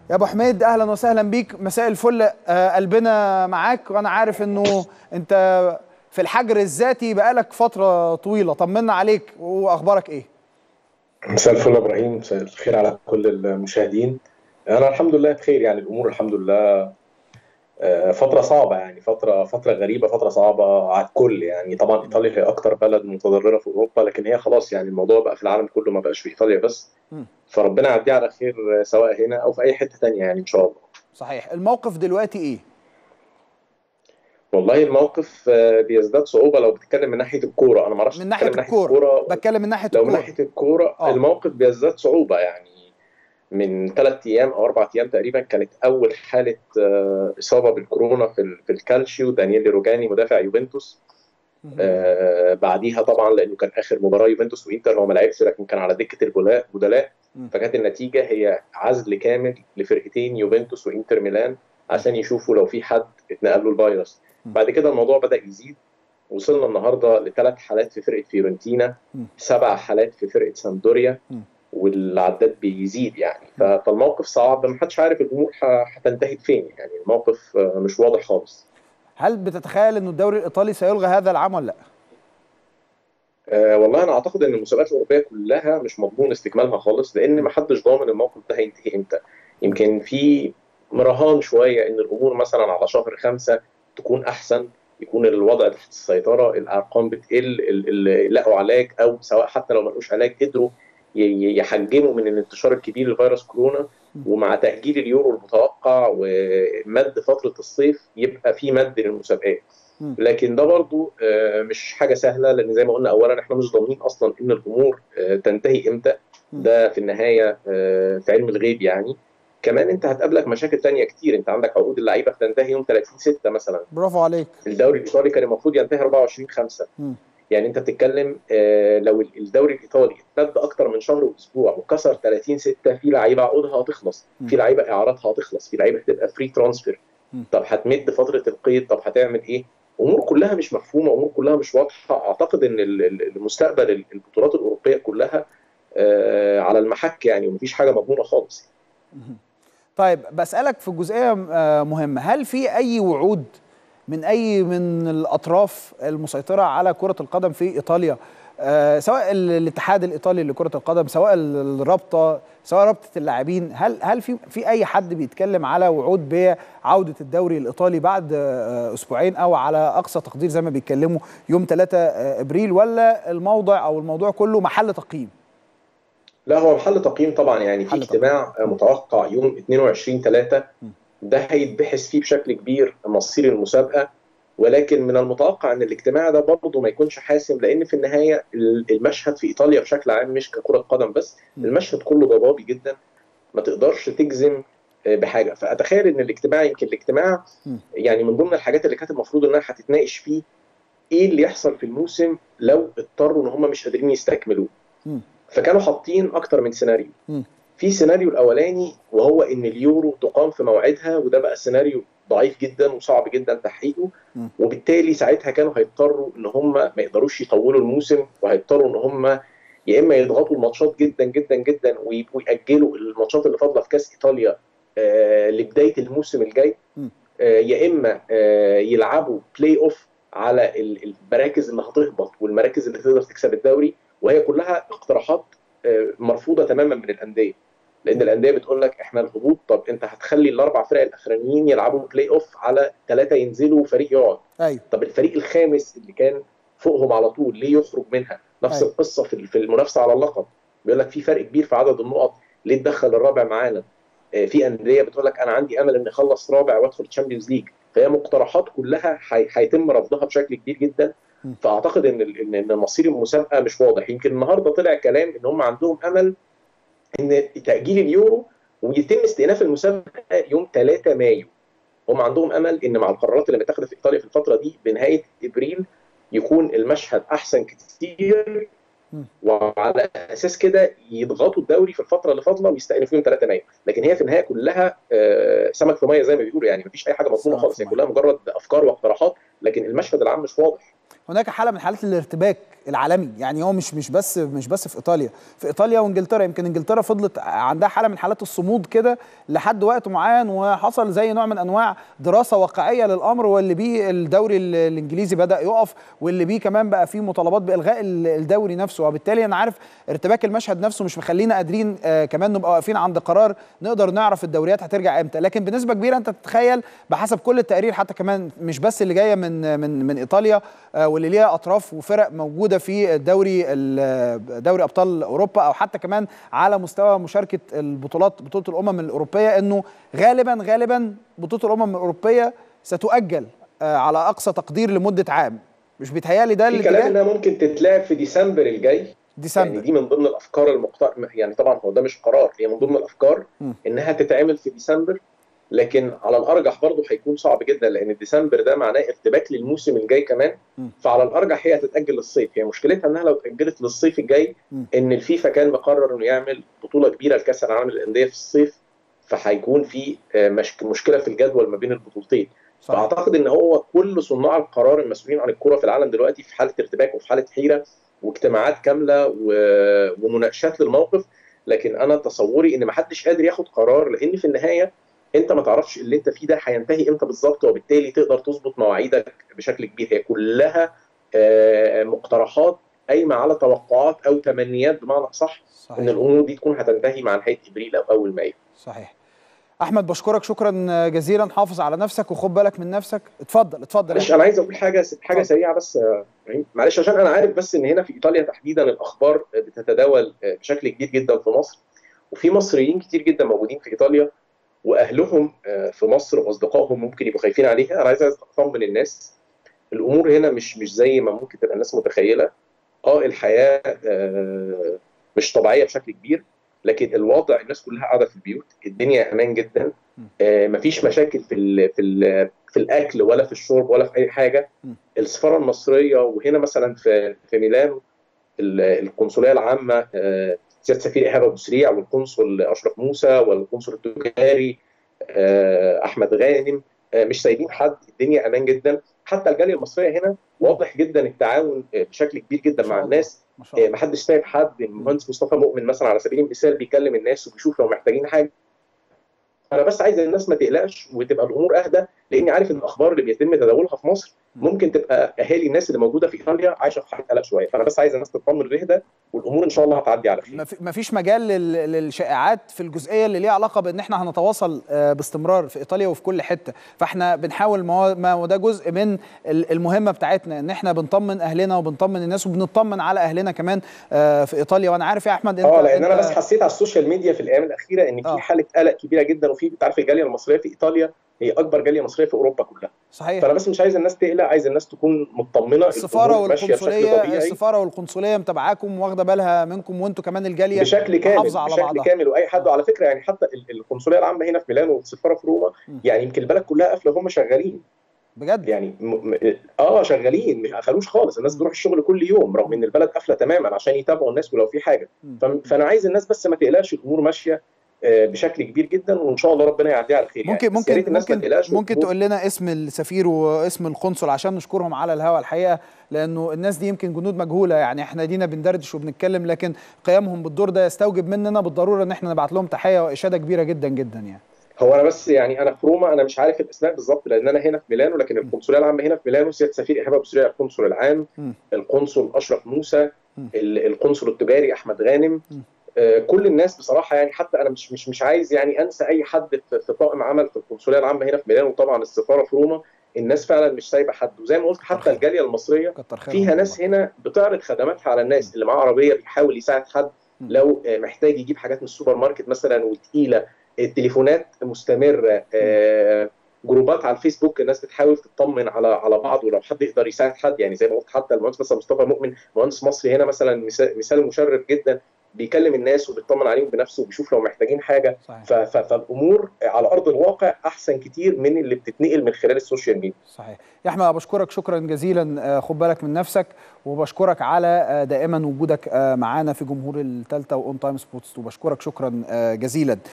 يا ابو حميد اهلا وسهلا بيك مساء الفل آه، قلبنا معاك وانا عارف انه انت في الحجر الذاتي بقالك فتره طويله طمنا عليك واخبارك ايه مساء الفل يا ابراهيم مساء الخير على كل المشاهدين انا الحمد لله بخير يعني الامور الحمد لله آه، فترة صعبة يعني فترة فترة غريبة فترة صعبة على الكل يعني طبعا ايطاليا هي اكتر بلد متضررة في اوروبا لكن هي خلاص يعني الموضوع بقى في العالم كله ما بقاش في ايطاليا بس مم. فربنا يعديه على خير آه، سواء هنا او في اي حتة تانية يعني ان شاء الله صحيح الموقف دلوقتي ايه والله الموقف آه، بيزداد صعوبة لو بتتكلم من ناحية الكورة انا ما اعرفش من ناحيه تتكلم الكوره بتكلم من ناحيه لو من الكوره ناحيه الكوره آه. الموقف بيزداد صعوبه يعني من ثلاث ايام او اربع ايام تقريبا كانت اول حاله آه، اصابه بالكورونا في ال- في الكالشيو دانييل روجاني مدافع يوفنتوس مهم. آه، بعديها طبعا لانه كان اخر مباراه يوفنتوس وانتر هو ما لعبش لكن كان على دكه البدلاء بدلاء مم. فكانت النتيجه هي عزل كامل لفرقتين يوفنتوس وانتر ميلان عشان يشوفوا لو في حد اتنقل له الفيروس مم. بعد كده الموضوع بدا يزيد وصلنا النهارده لثلاث حالات في فرقه فيورنتينا مم. سبع حالات في فرقه سامدوريا مم. والعداد بيزيد يعني ف- فالموقف صعب محدش عارف الامور ه- هتنتهي فين يعني الموقف آه، مش واضح خالص هل بتتخيل انه الدوري الايطالي سيلغى هذا العام ولا لا أه والله انا اعتقد ان المسابقات الاوروبيه كلها مش مضمون استكمالها خالص لان ما حدش ضامن الموقف ده هينتهي امتى يمكن في مرهان شويه ان الامور مثلا على شهر خمسة تكون احسن يكون الوضع تحت السيطره الارقام بتقل ال- اللي لقوا علاج او سواء حتى لو ما لقوش علاج قدروا ي- ي- يحجموا من الانتشار الكبير لفيروس كورونا ومع تاجيل اليورو المتوقع ومد فتره الصيف يبقى في مد للمسابقات مم. لكن ده برضو آه، مش حاجه سهله لان زي ما قلنا اولا احنا مش ضامنين اصلا ان الامور آه، تنتهي امتى مم. ده في النهايه آه، في علم الغيب يعني كمان انت هتقابلك مشاكل تانية كتير انت عندك عقود اللعيبه بتنتهي يوم 30 6 مثلا برافو عليك الدوري الايطالي كان المفروض ينتهي 24 5 مم. يعني انت بتتكلم آه، لو الدوري الايطالي امتد اكتر من شهر واسبوع وكسر 30 6 في لعيبه عقودها هتخلص مم. في لعيبه اعاراتها هتخلص في لعيبه هتبقى فري ترانسفير مم. طب هتمد فتره القيد طب هتعمل ايه امور كلها مش مفهومه امور كلها مش واضحه اعتقد ان ال- ال- المستقبل البطولات الاوروبيه كلها آه، على المحك يعني ومفيش حاجه مضمونه خالص مهم. طيب بسألك في جزئية آه، مهمة هل في أي وعود من أي من الأطراف المسيطرة على كرة القدم في إيطاليا آه، سواء ال- الاتحاد الإيطالي لكرة القدم سواء ال- الرابطة سواء رابطة اللاعبين هل هل في في أي حد بيتكلم على وعود بعودة الدوري الإيطالي بعد آه، أسبوعين أو على أقصى تقدير زي ما بيتكلموا يوم 3 أبريل ولا الموضوع أو الموضوع كله محل تقييم؟ لا هو محل تقييم طبعا يعني في محل اجتماع آه، متوقع يوم 22 3 م. ده هيتبحث فيه بشكل كبير مصير المسابقه ولكن من المتوقع ان الاجتماع ده برضه ما يكونش حاسم لان في النهايه ال- المشهد في ايطاليا بشكل عام مش ككره قدم بس م. المشهد كله ضبابي جدا ما تقدرش تجزم آه، بحاجه فاتخيل ان الاجتماع يمكن الاجتماع م. يعني من ضمن الحاجات اللي كانت المفروض انها هتتناقش فيه ايه اللي يحصل في الموسم لو اضطروا ان هم مش قادرين يستكملوه م. فكانوا حاطين اكتر من سيناريو م. في سيناريو الاولاني وهو ان اليورو تقام في موعدها وده بقى سيناريو ضعيف جدا وصعب جدا تحقيقه م. وبالتالي ساعتها كانوا هيضطروا ان هم ما يقدروش يطولوا الموسم وهيضطروا ان هم يا اما يضغطوا الماتشات جدا جدا جدا وي- ويأجلوا الماتشات اللي فاضله في كاس ايطاليا آه، لبدايه الموسم الجاي م. آه، يا اما آه، يلعبوا بلاي اوف على ال- المراكز اللي هتهبط والمراكز اللي تقدر تكسب الدوري وهي كلها اقتراحات آه، مرفوضه تماما من الانديه لان الانديه بتقول لك احنا الهبوط طب انت هتخلي الاربع فرق الاخرانيين يلعبوا بلاي اوف على ثلاثه ينزلوا وفريق يقعد أيوه طب الفريق الخامس اللي كان فوقهم على طول ليه يخرج منها نفس أيوة. القصه في في المنافسه على اللقب بيقول لك في فرق كبير في عدد النقط ليه تدخل الرابع معانا آه، في انديه بتقول لك انا عندي امل ان اخلص رابع وادخل تشامبيونز ليج فهي مقترحات كلها هي- هيتم رفضها بشكل كبير جدا م. فاعتقد ان ال- ان إن مصير المسابقه مش واضح يمكن النهارده طلع كلام ان هم عندهم امل ان تاجيل اليورو ويتم استئناف المسابقه يوم 3 مايو هم عندهم امل ان مع القرارات اللي متاخده في ايطاليا في الفتره دي بنهايه ابريل يكون المشهد احسن كتير م. وعلى اساس كده يضغطوا الدوري في الفتره اللي فاضله ويستأنفوا يوم 3 مايو لكن هي في النهايه كلها آه، سمك في ميه زي ما بيقولوا يعني مفيش اي حاجه مضمونه سمك خالص في هي مية. كلها مجرد افكار واقتراحات لكن المشهد العام مش واضح هناك حاله من حالات الارتباك العالمي يعني هو مش مش بس مش بس في ايطاليا في ايطاليا وانجلترا يمكن انجلترا فضلت عندها حاله من حالات الصمود كده لحد وقت معين وحصل زي نوع من انواع دراسه واقعيه للامر واللي بيه الدوري الانجليزي بدا يقف واللي بيه كمان بقى فيه مطالبات بالغاء الدوري نفسه وبالتالي انا عارف ارتباك المشهد نفسه مش مخلينا قادرين آه كمان نبقى واقفين عند قرار نقدر نعرف الدوريات هترجع امتى لكن بنسبه كبيره انت تتخيل بحسب كل التقارير حتى كمان مش بس اللي جايه من من من ايطاليا آه واللي ليها اطراف وفرق موجوده في الدوري دوري ابطال اوروبا او حتى كمان على مستوى مشاركه البطولات بطوله الامم الاوروبيه انه غالبا غالبا بطوله الامم الاوروبيه ستؤجل آه على اقصى تقدير لمده عام مش بيتهيألي ده في كلام انها ممكن تتلعب في ديسمبر الجاي ديسمبر يعني دي من ضمن الافكار المقتر... يعني طبعا هو ده مش قرار هي من ضمن الافكار م. انها تتعمل في ديسمبر لكن على الارجح برضه هيكون صعب جدا لان ديسمبر ده معناه ارتباك للموسم الجاي كمان م. فعلى الارجح هي هتتاجل للصيف هي مشكلتها انها لو اتاجلت للصيف الجاي م. ان الفيفا كان مقرر انه يعمل بطوله كبيره لكاس العالم للانديه في الصيف فهيكون في مش... مشكله في الجدول ما بين البطولتين صحيح. فاعتقد ان هو كل صناع القرار المسؤولين عن الكره في العالم دلوقتي في حاله ارتباك وفي حاله حيره واجتماعات كامله و... ومناقشات للموقف لكن انا تصوري ان ما حدش قادر ياخد قرار لان في النهايه انت ما تعرفش اللي انت فيه ده هينتهي امتى بالظبط وبالتالي تقدر تظبط مواعيدك بشكل كبير هي كلها مقترحات قايمه على توقعات او تمنيات بمعنى اصح صحيح. ان الامور دي تكون هتنتهي مع نهايه ابريل او اول مايو صحيح احمد بشكرك شكرا جزيلا حافظ على نفسك وخد بالك من نفسك اتفضل اتفضل معلش انا عايز اقول حاجه حاجه سريعه بس معلش عشان انا عارف بس ان هنا في ايطاليا تحديدا الاخبار بتتداول بشكل كبير جدا في مصر وفي مصريين كتير جدا موجودين في ايطاليا واهلهم في مصر واصدقائهم ممكن يبقوا خايفين عليها انا عايز اطمن الناس الامور هنا مش مش زي ما ممكن تبقى الناس متخيله اه الحياه مش طبيعيه بشكل كبير لكن الوضع الناس كلها قاعده في البيوت الدنيا امان جدا آه مفيش مشاكل في ال في ال في الاكل ولا في الشرب ولا في اي حاجه السفاره المصريه وهنا مثلا في في ميلانو القنصليه العامه آه سياده سفير ايهاب ابو سريع والقنصل اشرف موسى والقنصل التجاري آه احمد غانم مش سايبين حد الدنيا امان جدا حتى الجاليه المصريه هنا واضح جدا التعاون بشكل كبير جدا مع الناس ما حدش سايب حد المهندس مصطفى مؤمن مثلا على سبيل المثال بيكلم الناس وبيشوف لو محتاجين حاجه انا بس عايز الناس ما تقلقش وتبقى الامور اهدى لاني عارف ان الاخبار اللي بيتم تداولها في مصر ممكن تبقى اهالي الناس اللي موجوده في ايطاليا عايشه في حاله قلق شويه فانا بس عايز الناس تطمن رهده والامور ان شاء الله هتعدي على خير ما فيش مجال للشائعات في الجزئيه اللي ليها علاقه بان احنا هنتواصل باستمرار في ايطاليا وفي كل حته فاحنا بنحاول ما هو ده جزء من المهمه بتاعتنا ان احنا بنطمن اهلنا وبنطمن الناس وبنطمن على اهلنا كمان في ايطاليا وانا عارف يا احمد انت اه لان انا بس حسيت على السوشيال ميديا في الايام الاخيره ان في حاله قلق كبيره جدا وفي انت عارف الجاليه المصريه في ايطاليا هي اكبر جاليه مصريه في اوروبا كلها صحيح فانا بس مش عايز الناس تقلق عايز الناس تكون مطمنه السفاره والقنصليه السفاره والقنصليه متابعاكم واخده بالها منكم وانتم كمان الجاليه بشكل كامل على بشكل بعضها. كامل واي حد وعلى فكره يعني حتى القنصليه العامه هنا في ميلانو والسفاره في روما يعني يمكن البلد كلها قافله وهم شغالين بجد يعني م... م... اه شغالين ما قفلوش خالص الناس بتروح الشغل كل يوم رغم ان البلد قافله تماما عشان يتابعوا الناس ولو في حاجه ف... فانا عايز الناس بس ما تقلقش الامور ماشيه بشكل كبير جدا وان شاء الله ربنا يعديها على خير ممكن يعني. ممكن الناس ممكن, ما ممكن تقول لنا اسم السفير واسم القنصل عشان نشكرهم على الهواء الحقيقه لانه الناس دي يمكن جنود مجهوله يعني احنا دينا بندردش وبنتكلم لكن قيامهم بالدور ده يستوجب مننا بالضروره ان احنا نبعت لهم تحيه واشاده كبيره جدا جدا يعني هو انا بس يعني انا في روما انا مش عارف الاسماء بالظبط لان انا هنا في ميلانو لكن القنصليه العامه هنا في ميلانو سياده سفير ايهاب ابو سريع القنصل العام م. القنصل اشرف موسى م. القنصل التجاري احمد غانم م. كل الناس بصراحه يعني حتى انا مش مش مش عايز يعني انسى اي حد في طاقم عمل في القنصليه العامه هنا في ميلانو وطبعا السفاره في روما الناس فعلا مش سايبه حد وزي ما قلت حتى الجاليه المصريه فيها ناس هنا بتعرض خدماتها على الناس اللي معاه عربيه بيحاول يساعد حد لو محتاج يجيب حاجات من السوبر ماركت مثلا وتقيله التليفونات مستمره جروبات على الفيسبوك الناس بتحاول تطمن على على بعض ولو حد يقدر يساعد حد يعني زي ما قلت حتى المهندس مثلا مصطفى مؤمن مهندس مصري هنا مثلا مثال مشرف جدا بيكلم الناس وبيطمن عليهم بنفسه وبيشوف لو محتاجين حاجه فالامور على ارض الواقع احسن كتير من اللي بتتنقل من خلال السوشيال ميديا صحيح يا احمد بشكرك شكرا جزيلا خد بالك من نفسك وبشكرك على دائما وجودك معانا في جمهور الثالثه واون تايم سبورتس وبشكرك شكرا جزيلا